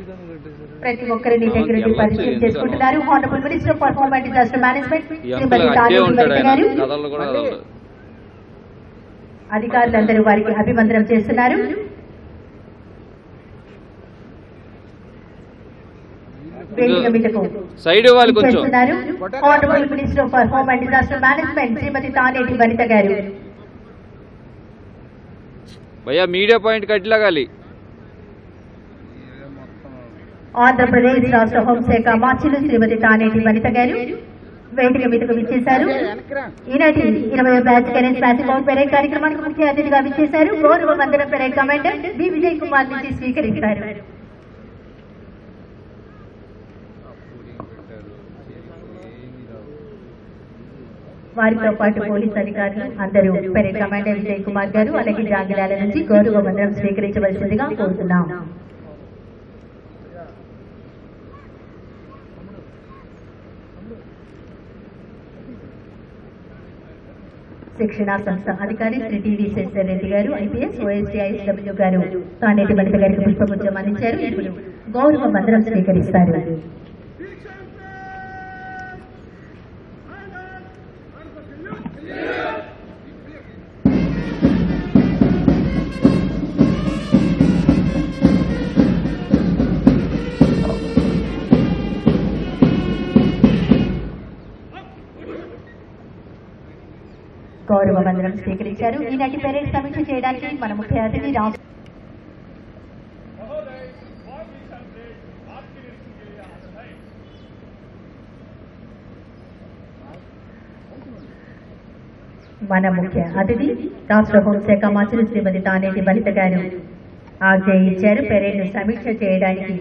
ప్రతి ఒక్కరిని దగ్గరుండి పరిచయం చేసుకుంటున్నారు honourable minister for home and disaster management ఈ అంకుల్ శ్రీమతి అట్టే తానేటి ఉంటాడు వనిత ఆయన గారు కథలు కూడా కదలడు అధికారులందరూ వారికి అభివందనం చేస్తున్నారు వేదిక మీదకు సైడ్ ఇవ్వాలి కొంచెం చేస్తున్నారు honourable minister for home and disaster management Srimathi Taneti Vanitha garu భయ్యా మీడియా పాయింట్ కట్టిలాగాలి ఆంధ్రప్రదేశ్ రాష్ట్ర హోంశాఖ మార్చిలు శ్రీమతి తానేటి వనిత గారు వేదిక మీదకు విచ్చేశారు ఈనాటి ఇరవై బ్యాచ్ కెరెన్స్ బ్యాచ్ అవుట్ పెరేడ్ కార్యక్రమానికి ముఖ్య అతిథిగా విచ్చేశారు గౌరవ వందన parade commander B Vijay Kumar నుంచి స్వీకరిస్తారు వారితో పాటు పోలీస్ అధికారులు అందరూ పెరేడ్ కమాండర్ విజయ్ కుమార్ గారు అలాగే జాంగిలాల నుంచి గౌరవ వందనం స్వీకరించవలసిందిగా కోరుతున్నాం శిక్షణ సంస్థ అధికారి శ్రీ టీవీ శేషర్ రెడ్డి గారు ఐపీఎస్ ఓఎస్టీ ఐఎస్డబ్ల్యూ గారు తానేటి వనిత గారికి పుష్పగుచ్చం అందించారు ఇప్పుడు గౌరవ మంత్రం స్వీకరిస్తారు గౌరవ వందనం స్వీకరించారు ఈనాటి పెరేడ్ సమీక్ష చేయడానికి మన ముఖ్య అతిథి రాష్ట్ర మన ముఖ్య అతిథి రాష్ట్ర హోంశాఖ మంత్రి శ్రీమతి తానేటి వనిత గారు ఆజ్ఞ ఇచ్చారు పెరేడ్ ను సమీక్ష చేయడానికి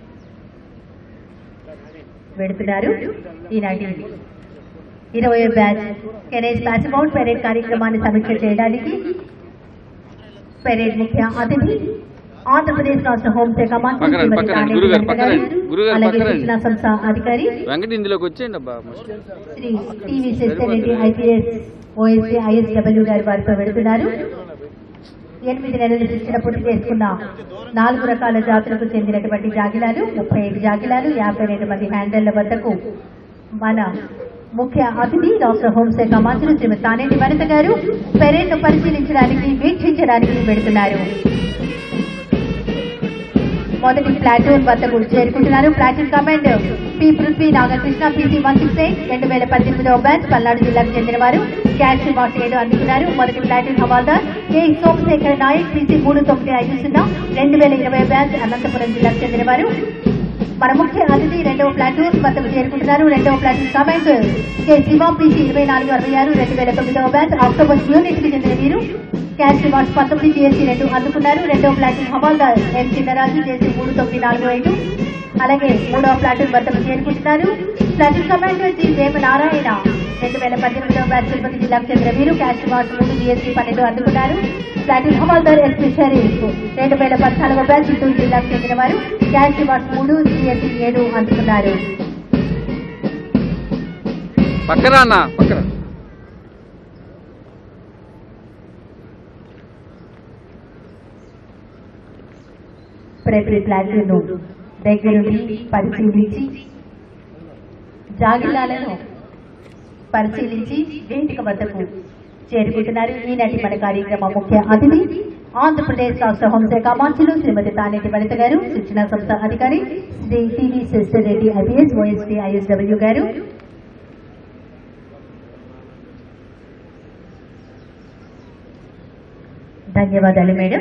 వెడుతున్నారు ఈనాటి ఇరవై బ్యాచ్ కెనేజ్ ప్యాసిమౌంట్ పెరేడ్ కార్యక్రమాన్ని సమీక్ష చేయడానికి పెరేడ్ ముఖ్య అతిథి ఆంధ్రప్రదేశ్ రాష్ట్ర హోంశాఖ మంత్రి పక్కరండి, శ్రీమతి పక్కరండి, తానేటి గురుగారు, వనిత గారు పక్కరండి, గురుగారు, అలాగే పక్కరండి. శిక్షణ సంస్థ అధికారి వెంకట ఇందులోకి వచ్చేయండి అబ్బా Shri TV Sasidhar Reddy IPS OSC ISW garu వారితో వెళుతున్నారు ఎనిమిది నెలల శిక్షణ పూర్తి చేసుకున్న నాలుగు రకాల జాతులకు చెందినటువంటి జాగిలాలు ముప్పై ఐదు జాగిలాలు యాభై రెండు మంది హ్యాండళ్ల వద్దకు మన ముఖ్య అతిథి రాష్ట్ర హోంశాఖ మంత్రి శ్రీమతి తానేటి వనిత గారు పెరేడ్ ను పరిశీలించడానికి వీక్షించడానికి వెళుతున్నారు మొదటి ప్లాటూన్ వద్దకు చేరుకుంటున్నారు platoon command P Prithvi Nagakrishna PC one six eight రెండు వేల పద్దెనిమిదవ బ్యాచ్ పల్నాడు జిల్లాకు చెందిన వారు క్యాష్ మార్క్ ఏడు అందుకున్నారు మొదటి platoon havildar K Somashekar Nayak PC మూడు తొమ్మిది ఐదు సున్నా రెండు వేల ఇరవై బ్యాచ్ అనంతపురం జిల్లాకు చెందిన వారు మన ముఖ్య అతిథి రెండవ ప్లాటూన్ వద్దకు చేరుకుంటున్నారు రెండవ platoon command K Siva PC ఇరవై నాలుగు అరవై ఆరు రెండు వేల తొమ్మిదవ బ్యాచ్ అక్టోబర్ యూనిట్ కి చెందిన వీరు క్యాష్ రివార్డ్స్ పంతొమ్మిది జిఎస్సీ రెండు అందుకున్నారు రెండవ platoon havildar M Chinnaraju JC మూడు తొమ్మిది నాలుగు ఐదు అలాగే మూడవ ప్లాటూన్ వద్దకు చేరుకుంటున్నారు ప్లాటూన్ కమాండర్ జి దేవనారాయణ రెండు వేల పద్దెనిమిదవ బ్యాచ్ తిరుపతి జిల్లాకు చెందిన వీరు క్యాష్ రివార్డ్స్ మూడు జిఎస్సీ పన్నెండు అందుకున్నారు ప్లాటూన్ హవాల్దార్ ఎస్పీ షరీఫ్ రెండు వేల పద్నాలుగవ బ్యాచ్ చిత్తూరు జిల్లాకు చెందిన వారు క్యాష్ రివార్డ్స్ మూడు జిఎస్సీ ఏడు అందుకున్నారు పక్కరా అన్న పక్కన ప్రతి ప్లాటూన్ దగ్గరుండి పరిశీలించి జాగిలాలను పరిశీలించి వేదిక వద్దకు చేరుకుంటున్నారు ఈనాటి మన కార్యక్రమ ముఖ్య అతిథి ఆంధ్రప్రదేశ్ రాష్ట్ర హోంశాఖ మంత్రులు శ్రీమతి తానేటి వనిత గారు శిక్షణ సంస్థ అధికారి Shri TV Sasidhar Reddy IPS OST ISW garu ధన్యవాదాలు మేడం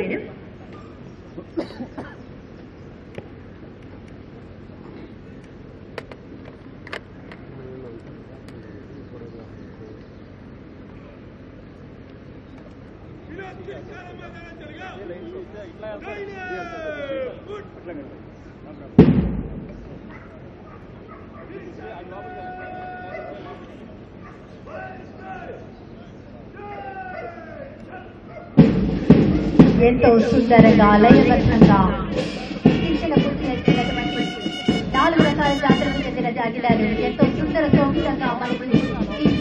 ఎంతో సుందరంగా లయబద్ధంగా శిక్షణ పూర్తి చేసుకున్నటువంటి నాలుగు రకాల జాతరకు చెందిన జాగిలాలు ఎంతో సుందర సౌఖ్యంగా మనకి ఈ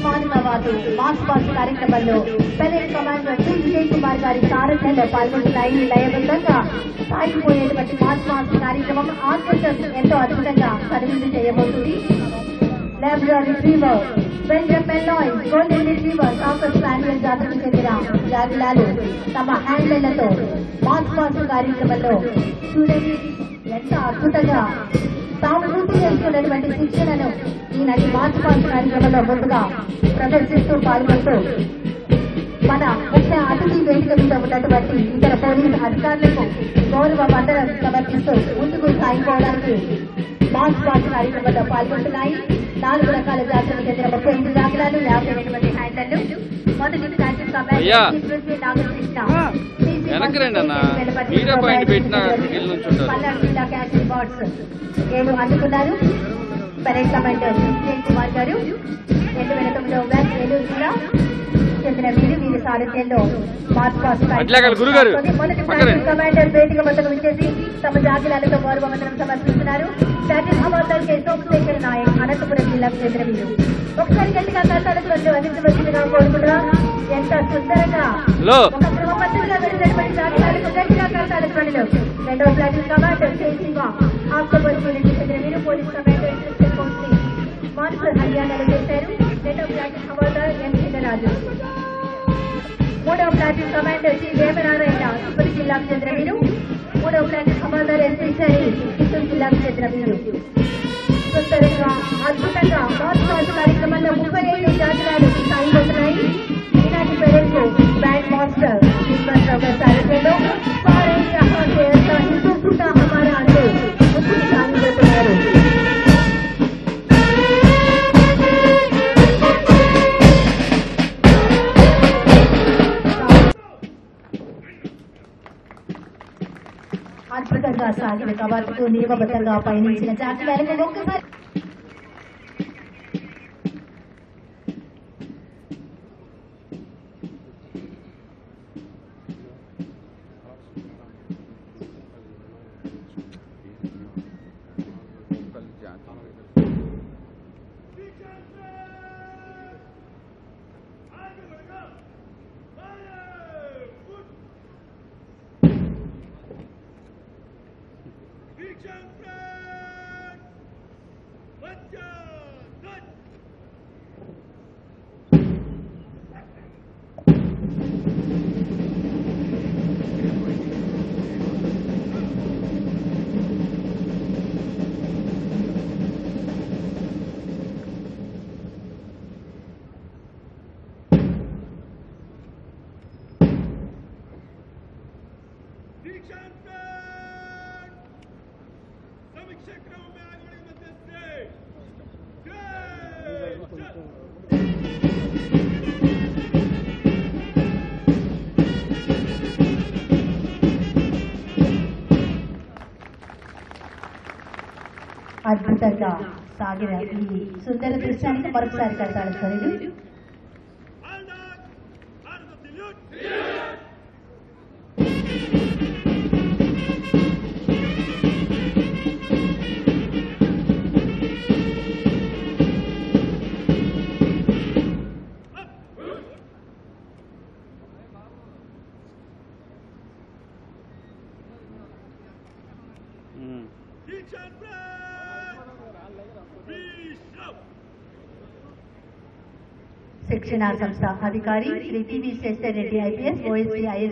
మానవవాదు మాస్ పాస్ కార్యక్రమంలో పెరేడ్ కమాండర్ శ్రీ విజయ్ కుమార్ గారి సారథ్యంలో పాల్గొంటున్నాయి లయబద్ధంగా సాగిపోయేటువంటి మాస్ పాస్ కార్యక్రమం ఆర్కెస్ట్రస్ ఎంతో అద్భుతంగా కనువిందు చేయబోతుంది Labrador retriever Belgium Malinois golden retriever cocker spaniel జాతికి చెందిన జాగిలాలు తమ హ్యాండ్లతో మాస్ పాస్ కార్యక్రమంలో చూడండి ఎంత అద్భుతంగా తాము పూర్తి చేసుకున్నటువంటి శిక్షణను ఈనాటి మాస్ పాస్ కార్యక్రమంలో ముందుగా ప్రదర్శిస్తూ పాల్గొంటూ మన ముఖ్య అతిథి వేదిక మీద ఉన్నటువంటి ఇతర పోలీసు అధికారులకు గౌరవ వందనం సమర్పిస్తూ ముందుకు సాగిపోవడానికి మాస్ పాస్ కార్యక్రమంలో పాల్గొంటున్నాయి నాలుగు రకాల జాతులకు చెందిన ముప్పై ఎనిమిది దాఖలాలు యాభై ఎనిమిది హ్యాండళ్లు మొదటి ప్లాస్టిక్ అయ్యా. నాగకృష్ణ వెనక్కి రండి అన్న. వీడియో పాయింట్ పెట్టిన గిల్ నుంచి ఉంటారు. పల్నాడు జిల్లా క్యాష్ రివార్డ్స్ ఏడు అందుకున్నారు పరేడ్ కమాండర్ విజయ్ కుమార్ గారు రెండు వేల తొమ్మిదవ బ్యాచ్ ఏలూరు జిల్లా చెందిన వీరు వీరి సారథ్యంలో మార్చ్ పాస్ అట్లాగే గురుగారు. మొదటి పక్కనే. ప్లాస్టిక్ కమాండర్ వేదిక వద్దకు విచ్చేసి తమ జాతీయాలతో గౌరవ వందనం సమర్పిస్తున్నారు ప్లాటిన్ హవాల్దార్ కె సోమశేఖర్ నాయక్ అనంతపురం జిల్లాకు చెందిన వీరు ఒకసారి గట్టిగా కర్తాలకు అందించవలసిందిగా కోరుకుంటున్నా ఎంత సుందరంగా లో ఒక క్రమబద్ధంగా వెళ్ళినటువంటి జాతీయాలకు గట్టిగా కడతాడు పనులు రెండవ ప్లాటిన్ కమాండర్ శివ అక్టోబర్ నుంచి చెందిన వీరు పోలీస్ కమాండర్ ఇన్స్పెక్టర్ కౌన్సిల్ మాన్సర్ హర్యానాలో చేశారు రెండవ ప్లాటిన్ హవాల్దార్ ఎం చిన్నరాజు మూడవ platoon commander C Devanarayana Tirupati జిల్లాకు చెందిన వీరు మూడవ ప్లాటిన్ హవాల్దార్ ఎస్పీ సరి చిత్తూరు జిల్లాకు చెందిన వీరు సుందరంగా అద్భుతంగా మార్చ్ పాస్ కార్యక్రమంలో ముప్పై ఐదు జాతీయాలు సాగిపోతున్నాయి ఈనాటి పెరేడ్కు బ్యాండ్ మాస్టర్ శ్రీనివాసరావు గారి సారథ్యంలో సారే యహా సే ఐసా హిందూ ఫుటా హమారా అంటూ ముందుకు సాగిపోతున్నారు అద్భుతంగా సాగిన కవాతుకు నియమబద్ధంగా పయనించిన జాతీయాలకు ఒక్కసారి समीक्षा क्रम में आगे बढ़े मध्य से जय जय అద్భుతంగా సాగిన ఈ సుందర దృశ్యానికి మరొకసారి కడతాడు సరిలు Aldan, Arda Dilut, Dikshan Brand, Bishop. శిక్షణా సంస్థ అధికారి Shri TV Seshar Reddy IPS OSC is